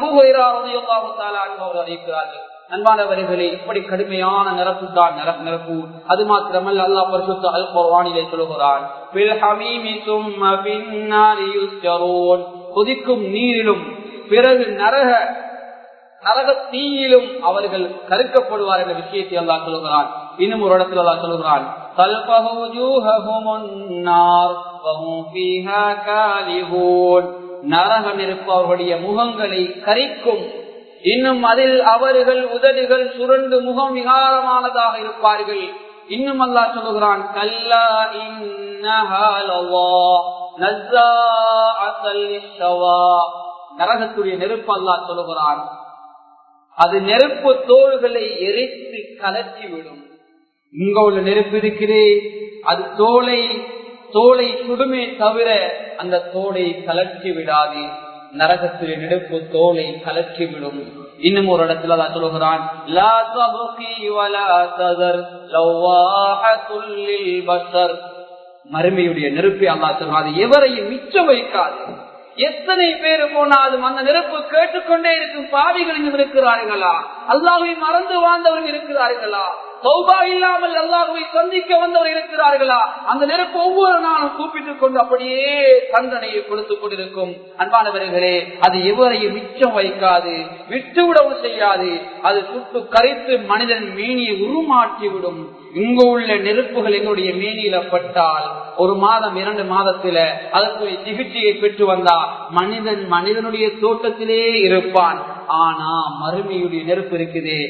அபுஹைராவது அறிவிக்கிறார்கள் அன்பானவர்களே இப்படி கடுமையான நிரப்பு தான் நிரப்பு நிரப்பு அது மாத்திரமல்ல அல்லா பரிசுத்த அல் குர்வானிலே சொல்லுகிறான் கொதிக்கும் நீரிலும் பிறகு நரக நரக தீயிலும் அவர்கள் கருக்கப்படுவார் என்ற விஷயத்தை அல்லா சொல்லுகிறான் இன்னும் ஒரு இடத்துல அல்லா சொல்லுகிறான் நரக நெருப்பு அவர்களுடைய முகங்களை கரிக்கும் இன்னும் அதில் அவர்கள் உதடுகள் சுரண்டு முகம் விகாரமானதாக இருப்பார்கள் இன்னும் அல்லா சொல்லுகிறான் கல்லா நரகத்துடைய நெருப்பு அல்லா சொல்லுகிறான் அது நெருப்பு தோள்களை எரித்து கலற்றி விடும் இங்க உள்ள நெருப்பு இருக்கிறே அது தோலை தோலை சுடுமே தவிர அந்த தோலை கலற்றி விடாது நரகத்தில் நெருப்பு தோலை கலற்றி விடும் இன்னும் ஒரு இடத்துல தான் சொல்லுகிறான் மறுமையுடைய நெருப்பை அல்லா சொல்றாது எவரையும் மிச்சம் வைக்காது எத்தனை பேர் போனாலும் அந்த நெருப்பு கேட்டுக்கொண்டே இருக்கும் பாவிகள் இருக்கிறார்களா அல்லாவை மறந்து வாழ்ந்தவர்கள் இருக்கிறார்களா சௌபா இல்லாமல் அல்லாஹுவை சந்திக்க வந்தவர் இருக்கிறார்களா அந்த நெருப்பு ஒவ்வொரு நாளும் கூப்பிட்டுக் கொண்டு அப்படியே தண்டனையை கொடுத்துக் கொண்டிருக்கும் அன்பானவர்களே அது எவரையும் மிச்சம் வைக்காது விட்டுவிடவும் செய்யாது அது சுட்டு கரைத்து மனிதன் மேனியை உருமாற்றி விடும் இங்கு உள்ள நெருப்புகள் எங்களுடைய மேனியில பட்டால் ஒரு மாதம் இரண்டு மாதத்தில அதற்குரிய சிகிச்சையை பெற்று வந்தா மனிதன் மனிதனுடைய தோட்டத்திலே இருப்பான் ஆனா மறுமையுடைய நெருப்பு இருக்குது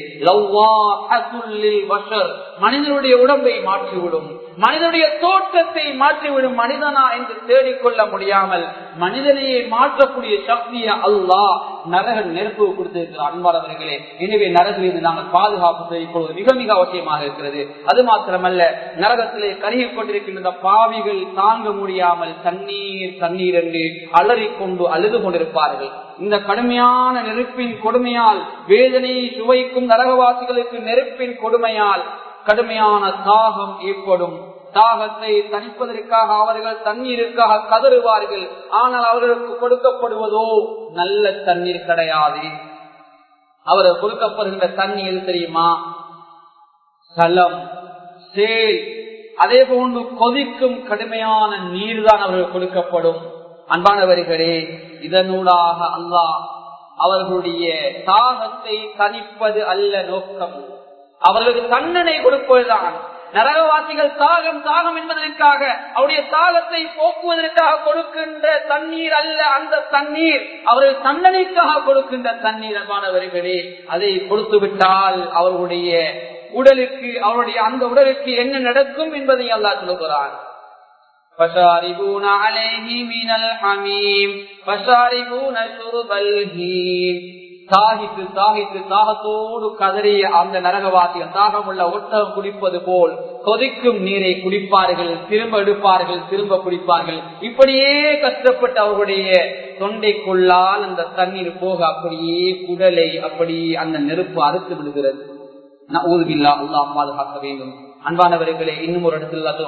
மனிதனுடைய உடம்பை மாற்றிவிடும் மனிதனுடைய தோற்றத்தை மாற்றிவிடும் மனிதனா என்று தேடிக்கொள்ள முடியாமல் மனிதனையே மாற்றக்கூடிய சக்தியை அல்லாஹ் நரக நெருப்பு கொடுத்திருக்கிற அன்பானவர்களே எனவே நரகிலிருந்து நாங்கள் பாதுகாப்பு செய்யப்படுவது மிக மிக அவசியமாக இருக்கிறது அது மாத்திரமல்ல நரகத்திலே கருகி கொண்டிருக்கின்ற பாவிகள் தாங்க முடியாமல் தண்ணீர் தண்ணீர் என்று அலறிக்கொண்டு அழுது கொண்டிருப்பார்கள் இந்த கடுமையான நெருப்பின் கொடுமையால் வேதனையை சுவைக்கும் நரகவாசிகளுக்கு நெருப்பின் கொடுமையால் கடுமையான தாகம் ஏற்படும் தாகத்தை தணிப்பதற்காக அவர்கள் தண்ணீருக்காக கதறுவார்கள் ஆனால் அவர்களுக்கு கொடுக்கப்படுவதோ நல்ல தண்ணீர் கிடையாது அவர்கள் கொடுக்கப்படுகின்ற தண்ணீர் தெரியுமா சலம் சேல் அதே போன்று கொதிக்கும் கடுமையான நீர் தான் அவர்கள் கொடுக்கப்படும் அன்பானவர்களே இதனூடாக அல்லாஹ் அவர்களுடைய தாகத்தை தணிப்பது அல்ல நோக்கம் அவர்களுக்கு தண்டனை கொடுப்பதுதான் நரகவாசிகள் தாகம் தாகம் என்பதற்காக அவருடைய தாகத்தை போக்குவதற்காக கொடுக்கின்ற தண்ணீர் அல்ல அந்த தண்ணீர் அவர்கள் தண்டனைக்காக கொடுக்கின்ற தண்ணீர் அன்பானவர்களே அதை கொடுத்து விட்டால் அவர்களுடைய உடலுக்கு அவருடைய அந்த உடலுக்கு என்ன நடக்கும் என்பதை அல்லா சொல்லுகிறான் فشاربون عليه من الحميم فشاربون شرب الهيم தாகித்து தாகித்து தாகத்தோடு கதறிய அந்த நரகவாசிகள் தாகம் உள்ள ஒட்டகம் குடிப்பது போல் கொதிக்கும் நீரை குடிப்பார்கள் திரும்ப எடுப்பார்கள் திரும்ப குடிப்பார்கள் இப்படியே கஷ்டப்பட்டு அவர்களுடைய தொண்டைக்குள்ளால் அந்த தண்ணீர் போக அப்படியே குடலை அப்படி அந்த நெருப்பு அறுத்து விடுகிறது ஊதுபில்லா அல்லா பாதுகாக்க வேண்டும் அன்பானவர்களே இன்னும் ஒரு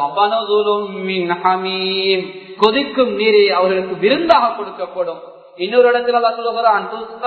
இடத்தில் கொதிக்கும் நீரை அவர்களுக்கு விருந்தாக கொடுக்கப்படும் இன்னொரு இடத்துல அல்லா சொல்லுகிறான்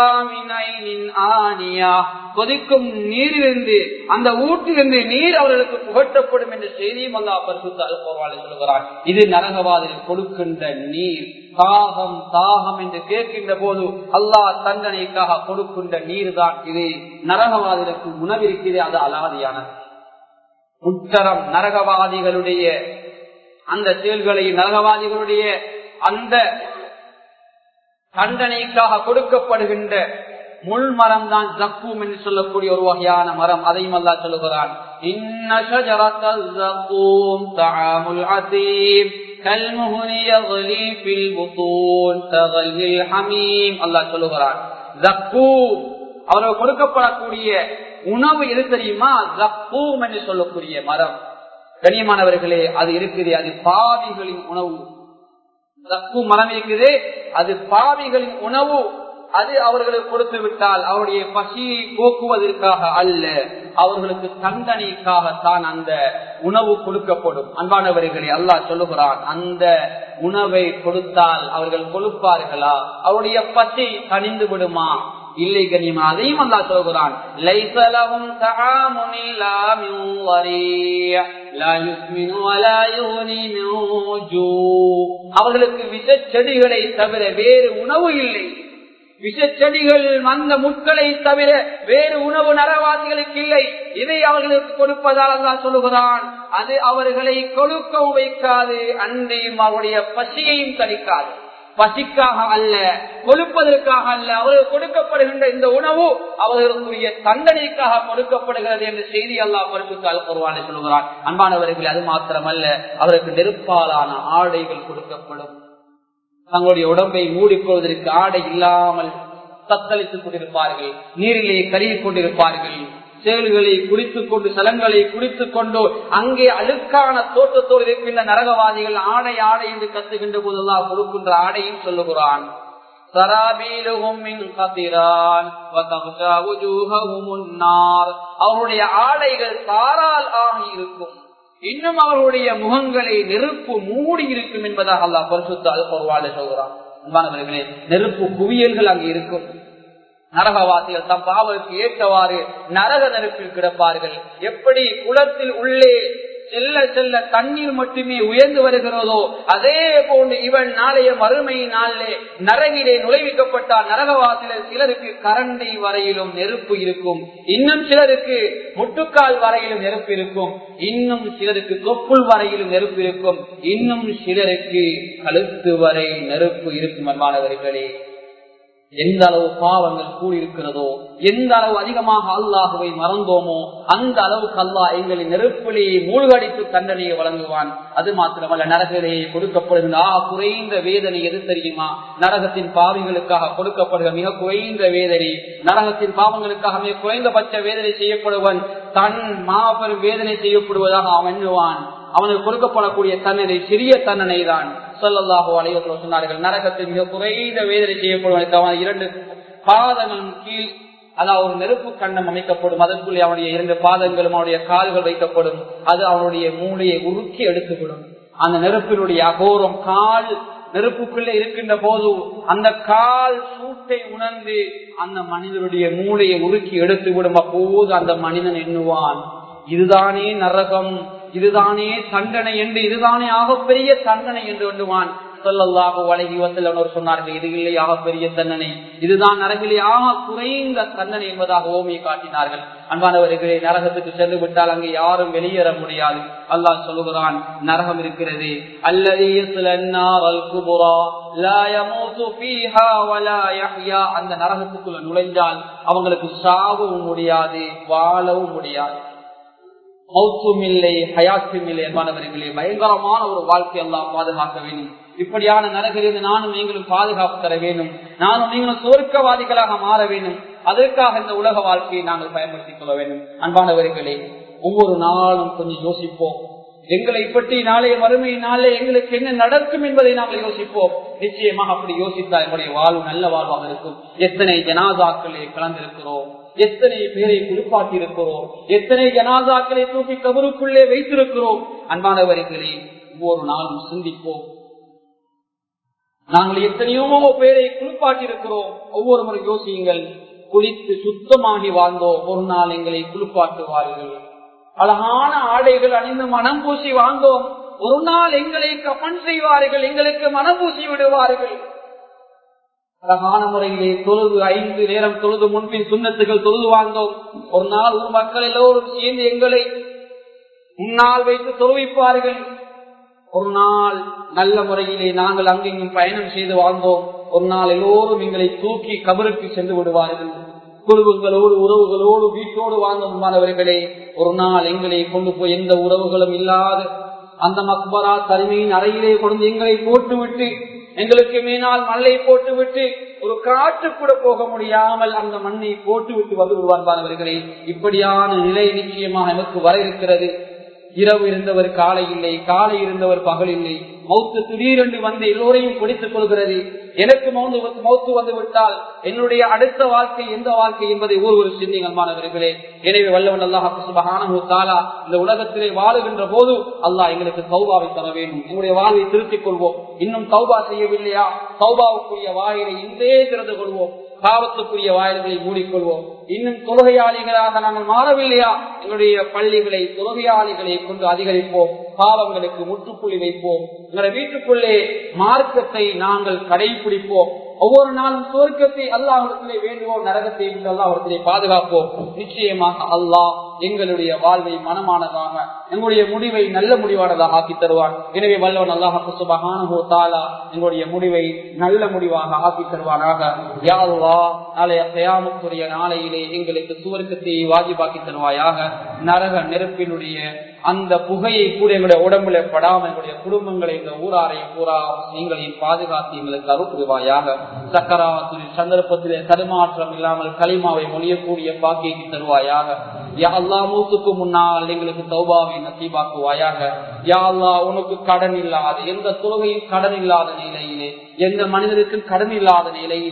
கொதிக்கும் நீரிலிருந்து அந்த ஊட்டிலிருந்து நீர் அவர்களுக்கு புகட்டப்படும் என்ற செய்தியும் அல்லா பரிசுத்தால் சொல்லுகிறான் இது நரகவாதில் கொடுக்கின்ற நீர் தாகம் தாகம் என்று கேட்கின்ற போது அல்லாஹ் தண்டனைக்காக கொடுக்கின்ற நீர் தான் இது நரகவாதிகளுக்கு உணவிருக்கிறது அது அலாதியானது உத்தரம் நரகவாதிகளுடைய அந்த செயல்களை நரகவாதிகளுடைய அந்த தண்டனைக்காக கொடுக்கப்படுகின்ற முள் மரம் தான் ஜக்கூம் என்று சொல்லக்கூடிய ஒரு வகையான மரம் அதையும் அல்லா சொல்லுகிறான் சொல்லுகிறான் அவர்கள் கொடுக்கப்படக்கூடிய உணவு எது தெரியுமா ஜக்கூம் என்று சொல்லக்கூடிய மரம் கனியமானவர்களே அது இருக்குது அது பாவிகளின் உணவு தப்பு மரம் இருக்குது அது பாவிகளின் உணவு அது அவர்களுக்கு கொடுத்து விட்டால் அவருடைய பசியை போக்குவதற்காக அல்ல அவர்களுக்கு தண்டனைக்காகத்தான் அந்த உணவு கொடுக்கப்படும் அன்பானவர்களே அல்லாஹ் சொல்லுகிறான் அந்த உணவை கொடுத்தால் அவர்கள் கொழுப்பார்களா அவருடைய பசி தணிந்து விடுமா இல்லை கனிமா அதையும் அல்லா சொல்கிறான் லைசலகும் அவர்களுக்கு விஷ செடிகளை தவிர வேறு உணவு இல்லை விஷ செடிகள் வந்த முட்களை தவிர வேறு உணவு நரவாசிகளுக்கு இல்லை இதை அவர்களுக்கு கொடுப்பதால் அல்லா சொல்லுகிறான் அது அவர்களை கொழுக்கவும் வைக்காது அன்றையும் அவருடைய பசியையும் தணிக்காது பசிக்காக அல்ல கொழுப்பதற்காக அல்ல அவர்கள் கொடுக்கப்படுகின்ற இந்த உணவு அவர்களுக்குரிய தண்டனைக்காக கொடுக்கப்படுகிறது என்ற செய்தி அல்லாஹ் பருப்புக்கால் குருவானை சொல்கிறான் அன்பானவர்கள் அது மாத்திரமல்ல அவருக்கு நெருப்பாலான ஆடைகள் கொடுக்கப்படும் தங்களுடைய உடம்பை மூடிக்கொள்வதற்கு ஆடை இல்லாமல் தத்தளித்துக் கொண்டிருப்பார்கள் நீரிலே கருகிக் கொண்டிருப்பார்கள் செயல்களை குடித்துக் கொண்டு சலங்களை குடித்துக் கொண்டு அங்கே அழுக்கான தோற்றத்தோடு இருக்கின்ற நரகவாதிகள் ஆடை ஆடை என்று கத்துகின்ற போதெல்லாம் கொடுக்கின்ற ஆடையும் சொல்லுகிறான் அவருடைய ஆடைகள் தாரால் ஆகி இருக்கும் இன்னும் அவர்களுடைய முகங்களை நெருப்பு மூடி இருக்கும் என்பதாக அல்லாஹ் பரிசுத்த அது பொருவாளை சொல்கிறான் அன்பானவர்களே நெருப்பு குவியல்கள் அங்கு இருக்கும் நரகவாசிகள் தம் பாவலுக்கு ஏற்றவாறு நரக நெருப்பில் கிடப்பார்கள் எப்படி குளத்தில் உள்ளே செல்ல செல்ல தண்ணீர் மட்டுமே உயர்ந்து வருகிறதோ அதே போன்று இவன் நாளைய மறுமை நாளிலே நரகிலே நுழைவிக்கப்பட்டால் நரகவாசில சிலருக்கு கரண்டை வரையிலும் நெருப்பு இருக்கும் இன்னும் சிலருக்கு முட்டுக்கால் வரையிலும் நெருப்பு இருக்கும் இன்னும் சிலருக்கு தொப்புள் வரையிலும் நெருப்பு இருக்கும் இன்னும் சிலருக்கு கழுத்து வரை நெருப்பு இருக்கும் அன்பானவர்களே எந்த அளவு பாவங்கள் கூடியிருக்கிறதோ எந்த அளவு அதிகமாக அல்லாஹுவை மறந்தோமோ அந்த அளவுக்கு அல்லாஹ் எங்களை நெருப்பிலேயே மூழ்கடித்து தண்டனையை வழங்குவான் அது மாத்திரமல்ல நரகிலேயே கொடுக்கப்படுகின்ற ஆ குறைந்த வேதனை எது தெரியுமா நரகத்தின் பாவிகளுக்காக கொடுக்கப்படுகிற மிக குறைந்த வேதனை நரகத்தின் பாவங்களுக்காக மிக குறைந்தபட்ச வேதனை செய்யப்படுவன் தன் மாபெரும் வேதனை செய்யப்படுவதாக அவன் எண்ணுவான் அவனுக்கு கொடுக்கப்படக்கூடிய தண்டனை சிறிய தண்டனை தான் சொல்லல்லாஹோ அலைவத்தில் சொன்னார்கள் நரகத்தில் மிக குறைந்த வேதனை செய்யப்படுவதற்கு அவன் இரண்டு பாதங்களும் கீழ் அதாவது ஒரு நெருப்பு கண்ணம் அமைக்கப்படும் அதற்குள்ளே அவனுடைய இரண்டு பாதங்களும் அவனுடைய கால்கள் வைக்கப்படும் அது அவனுடைய மூளையை உருக்கி எடுத்துவிடும் அந்த நெருப்பினுடைய அகோரம் கால் நெருப்புக்குள்ளே இருக்கின்ற போது அந்த கால் சூட்டை உணர்ந்து அந்த மனிதனுடைய மூளையை உருக்கி எடுத்துவிடும் அப்போது அந்த மனிதன் எண்ணுவான் இதுதானே நரகம் இதுதானே தண்டனை என்று இதுதானே ஆகப்பெரிய தண்டனை என்று எண்ணுவான் சொல்லல்லாக வழங்கி வசல் சொன்னார்கள் இது இல்லை ஆகப்பெரிய தண்டனை இதுதான் நரகிலே ஆக குறைந்த தண்டனை என்பதாக ஓமையை காட்டினார்கள் அன்பானவர்களே நரகத்துக்கு சென்று விட்டால் அங்கு யாரும் வெளியேற முடியாது அல்லாஹ் சொல்லுகிறான் நரகம் இருக்கிறது அந்த நரகத்துக்குள்ள நுழைஞ்சால் அவங்களுக்கு சாகவும் முடியாது வாழவும் முடியாது மௌத்தும் இல்லை ஹயாத்தும் இல்லை என்பானவர்களே பயங்கரமான ஒரு வாழ்க்கை எல்லாம் பாதுகாக்க வேண்டும் இப்படியான நரகிலிருந்து நானும் நீங்களும் பாதுகாப்பு தர வேண்டும் நானும் நீங்களும் சொர்க்கவாதிகளாக மாற வேண்டும் அதற்காக இந்த உலக வாழ்க்கையை நாங்கள் பயன்படுத்திக் கொள்ள வேண்டும் அன்பானவர்களே ஒவ்வொரு நாளும் கொஞ்சம் யோசிப்போம் எங்களை பற்றி நாளைய மறுமை நாளே எங்களுக்கு என்ன நடக்கும் என்பதை நாங்கள் யோசிப்போம் நிச்சயமாக அப்படி யோசித்தா எங்களுடைய வாழ்வு நல்ல வாழ்வாக இருக்கும் எத்தனை ஜனாதாக்களை கலந்திருக்கிறோம் எத்தனை பேரை குளிப்பாட்டி இருக்கிறோம் எத்தனை ஜனாதாக்களை தூக்கி கபருக்குள்ளே வைத்திருக்கிறோம் அன்பானவர்களே ஒவ்வொரு நாளும் சிந்திப்போம் நாங்கள் எத்தனையோ பேரை குளிப்பாட்டி இருக்கிறோம் ஒவ்வொரு முறை யோசியுங்கள் குளித்து சுத்தமாகி வாழ்ந்தோம் ஒரு நாள் எங்களை குளிப்பாட்டுவார்கள் அழகான ஆடைகள் அணிந்து மனம் பூசி வாழ்ந்தோம் ஒரு நாள் எங்களை கப்பன் செய்வார்கள் எங்களுக்கு மனம் பூசி விடுவார்கள் அழகான முறையிலே தொழுது ஐந்து நேரம் தொழுது முன்பின் சுண்ணத்துகள் தொழுது வாழ்ந்தோம் ஒரு நாள் ஊர் மக்கள் எல்லோரும் சேர்ந்து எங்களை முன்னால் வைத்து தொழுவிப்பார்கள் ஒரு நாள் நல்ல முறையிலே நாங்கள் அங்கெங்கும் பயணம் செய்து வாழ்ந்தோம் ஒரு நாள் எல்லோரும் எங்களை தூக்கி கபருக்கு சென்று விடுவார்கள் குழுவுகளோடு உறவுகளோடு வீட்டோடு வாழ்ந்த மாணவர்களே ஒரு நாள் எங்களை கொண்டு போய் எந்த உறவுகளும் இல்லாத அந்த மக்பரா தனிமையின் அறையிலே கொண்டு எங்களை போட்டுவிட்டு எங்களுக்கு மேனால் மண்ணை போட்டு விட்டு ஒரு காற்று கூட போக முடியாமல் அந்த மண்ணை போட்டு விட்டு வந்து விடுவார்களே இப்படியான நிலை நிச்சயமாக எனக்கு வர இருக்கிறது இரவு இருந்தவர் காலை இல்லை காலை இருந்தவர் பகல் இல்லை மௌத்து திடீரென்று வந்து எல்லோரையும் பிடித்துக் கொள்கிறது எனக்கு மௌத்து வந்து விட்டால் என்னுடைய அடுத்த வாழ்க்கை எந்த வாழ்க்கை என்பதை ஒரு ஒரு சிந்திங்கள் மாணவர்களே எனவே வல்லவன் அல்லாஹாலா இந்த உலகத்திலே வாழுகின்ற போது அல்லாஹ் எங்களுக்கு சௌபாவை தர வேண்டும் எங்களுடைய வாழ்வை திருத்திக் கொள்வோம் இன்னும் சௌபா செய்யவில்லையா சௌபாவுக்குரிய வாயிலை இன்றே திறந்து கொள்வோம் பாவத்துக்குரிய வாயில்களை மூடிக்கொள்வோம் இன்னும் தொழுகையாளிகளாக நாங்கள் மாறவில்லையா எங்களுடைய பள்ளிகளை தொழுகையாளிகளை கொண்டு அதிகரிப்போம் பாவங்களுக்கு முற்றுப்புள்ளி வைப்போம் எங்களுடைய வீட்டுக்குள்ளே மார்க்கத்தை நாங்கள் கடைபிடிப்போம் ஒவ்வொரு நாளும் சுவர்க்கத்தை அல்லாஹிடத்திலே வேண்டுவோம் நரகத்தை அல்லாஹிடத்திலே பாதுகாப்போம் நிச்சயமாக அல்லாஹ் எங்களுடைய வாழ்வை மனமானதாக எங்களுடைய முடிவை நல்ல முடிவானதாக ஆக்கி தருவான் எனவே வல்லவன் அல்லாஹு சுபகானோ தாலா எங்களுடைய முடிவை நல்ல முடிவாக ஆக்கி தருவானாக யாருவா நாளைய கயாமத்துடைய நாளையிலே எங்களுக்கு சுவர்க்கத்தை வாஜிபாக்கி தருவாயாக நரக நெருப்பினுடைய அந்த புகையை கூட எங்களுடைய உடம்புல படாமல் எங்களுடைய குடும்பங்களை இந்த ஊராரையும் பூரா நீங்களையும் பாதுகாத்து எங்களுக்கு அருப்புரிவாயாக சக்கராவத்தின் சந்தர்ப்பத்திலே தடுமாற்றம் இல்லாமல் களிமாவை மொழியக்கூடிய பாக்கியை தருவாயாக யா அல்லா மூத்துக்கு முன்னால் எங்களுக்கு தௌபாவை நசீபாக்குவாயாக யா அல்லா உனக்கு கடன் இல்லாத எந்த தொழுகையும் கடன் இல்லாத நிலையிலே எந்த மனிதருக்கும் கடன் இல்லாத நிலையிலே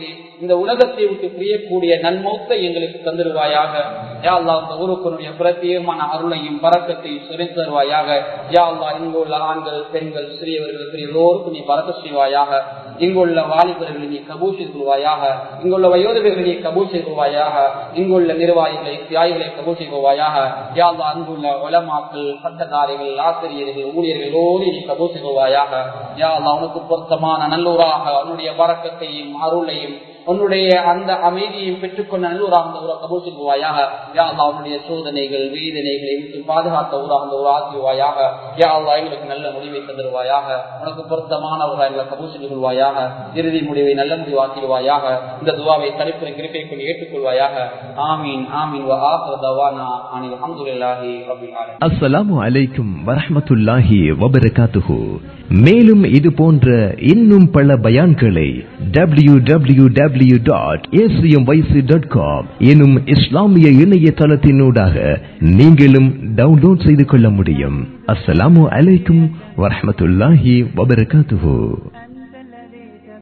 இந்த உலகத்தை விட்டு பிரியக்கூடிய நன்மௌத்தை எங்களுக்கு தந்துடுவாயாக யா அல்லா இந்த ஊருக்குனுடைய பிரத்யேகமான அருளையும் பறக்கத்தையும் சுரிந்து தருவாயாக யா அல்லா இங்குள்ள ஆண்கள் பெண்கள் சிறியவர்கள் பெரிய எல்லோருக்கும் நீ பறக்க செய்வாயாக இங்குள்ள வாலிபர்களை நீ கபூல் செய்து கொள்வாயாக இங்குள்ள வயோதிபர்களை நீ கபூல் செய்து கொள்வாயாக இங்குள்ள நிர்வாகிகளை தியாகிகளை கபூல் செய்து கொள்வாயாக யா அல்லா அங்குள்ள உலமாக்கள் பட்டதாரிகள் ஆசிரியர்கள் ஊழியர்கள் ஓடி நீ கபூல் செய்து கொள்வாயாக யா அல்லா உனக்கு பொருத்தமான நல்லூராக அவனுடைய பறக்கத்தையும் அருளையும் உன்னுடைய அந்த அமைதியையும் பெற்றுக்கொண்ட நல்லூராக அந்த ஊரை கபூல் செய்வாயாக யா அல்லா அவனுடைய சோதனைகள் வேதனைகளை விட்டு பாதுகாத்த ஊராக அந்த ஊர் ஆக்குவாயாக யா அல்லா எங்களுக்கு நல்ல முடிவை தந்துருவாயாக உனக்கு பொருத்தமான ஊராக எங்களை கபூல் செய்து கொள்வாயாக இறுதி முடிவை நல்ல முடிவாக்கிடுவாயாக இந்த துவாவை தடுப்பு கிருப்பை கொண்டு ஏற்றுக்கொள்வாயாக ஆமீன் ஆமீன் வ ஆஹிரு தவானா அனில் அல்ஹம்துலில்லாஹி ரப்பில் ஆலமீன் அஸ்ஸலாமு அலைக்கும் வரஹ்மத்துல்லாஹி வபரகாத்துஹு மேலும் இது போன்ற இன்னும் பல பயான்களை W W W dot dot com எனும் இஸ்லாமிய இணையதளத்தினூடாக நீங்களும் டவுன்லோட் செய்து கொள்ள முடியும் அஸ்ஸலாமு அலைக்கும் வரஹ்மத்துல்லாஹி வபரகாத்துஹு